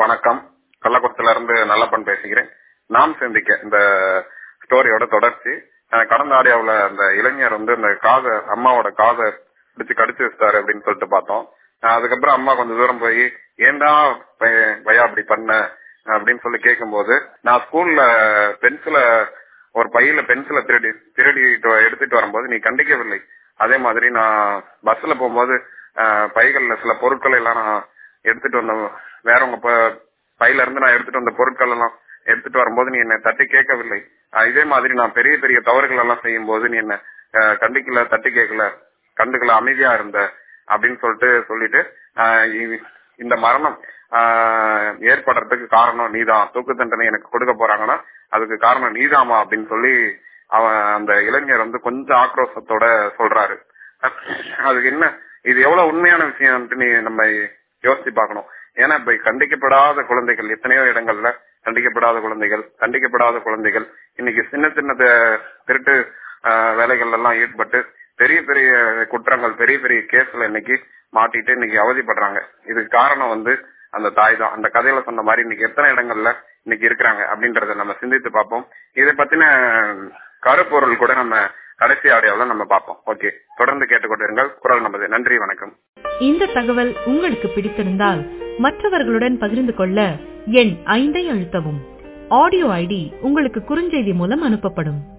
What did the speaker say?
வணக்கம் கள்ளக்குளத்துல இருந்து நல்லப்பன் பேசுகிறேன் நாம் சிந்திக்க இந்த ஸ்டோரியோட தொடர்ச்சி அஹ் கடந்த ஆடியோவுல அந்த இளைஞர் வந்து இந்த காதை அம்மாவோட காதை பிடிச்சு கடிச்சு வச்சிட்டாரு அப்படின்னு சொல்லிட்டு பார்த்தோம் அஹ் அதுக்கப்புறம் அம்மா கொஞ்சம் தூரம் போய் ஏன்டா பைய- பையா அப்படி பண்ண அப்படின்னு சொல்லி கேட்கும்போது நான் ஸ்கூல்ல பென்சில ஒரு பையில பென்சில திருடி திருடிட்டு எடுத்துட்டு வரும்போது நீ கண்டிக்கவில்லை அதே மாதிரி நான் பஸ்ல போகும்போது அஹ், பைகள்ல சில பொருட்களை எல்லாம் நான் எடுத்துட்டு வந்த வேறவங்க ப- பையில இருந்து நான் எடுத்துட்டு வந்த பொருட்கள் எல்லாம் எடுத்துட்டு வரும்போது நீ என்ன தட்டி கேட்கவில்லை அஹ், இதே மாதிரி நான் பெரிய பெரிய தவறுகள் எல்லாம் செய்யும் போது நீ என்ன அஹ், கண்டிக்கல தட்டி கேட்கல கண்டுக்கல அமைதியா இருந்த அப்படின்னு சொல்லிட்டு சொல்லிட்டு அஹ், இ- இந்த மரணம் ஆஹ், ஏற்படுறதுக்கு காரணம் நீதான் தூக்கு தண்டனை எனக்கு கொடுக்க போறாங்கன்னா அதுக்கு காரணம் நீதாமா அப்படின்னு சொல்லி அவன் அந்த இளைஞர் வந்து கொஞ்சம் ஆக்ரோஷத்தோட சொல்றாரு அதுக்கு என்ன இது எவ்வளவு உண்மையான விஷயம் நீ நம்ம யோசிச்சு பார்க்கணும் ஏன்னா இப்ப கண்டிக்கப்படாத குழந்தைகள் எத்தனையோ இடங்கள்ல கண்டிக்கப்படாத குழந்தைகள் கண்டிக்கப்படாத குழந்தைகள் இன்னைக்கு சின்ன சின்ன த- திருட்டு ஆஹ், வேலைகள் எல்லாம் ஈடுபட்டு பெரிய பெரிய குற்றங்கள் பெரிய பெரிய கேஸ்ல இன்னைக்கு மாட்டிட்டு இன்னைக்கு அவதிப்படுறாங்க இதுக்கு காரணம் வந்து அந்த தாய் தான் அந்த கதையில சொன்ன மாதிரி இன்னைக்கு எத்தனை இடங்கள்ல இன்னைக்கு இருக்கிறாங்க அப்படின்றத நம்ம சிந்தித்து பார்ப்போம் இதை பத்தின கருப்பொருள் கூட நம்ம கடைசி ஆடியோல நம்ம பார்ப்போம் ஓகே தொடர்ந்து கேட்டுக்கொண்டிருங்கள் குரல் நமது நன்றி வணக்கம் இந்த தகவல் உங்களுக்கு பிடித்திருந்தால் மற்றவர்களுடன் பகிர்ந்து கொள்ள எண் ஐந்தை அழுத்தவும் ஆடியோ ஐடி உங்களுக்கு குறுஞ்செய்தி மூலம் அனுப்பப்படும்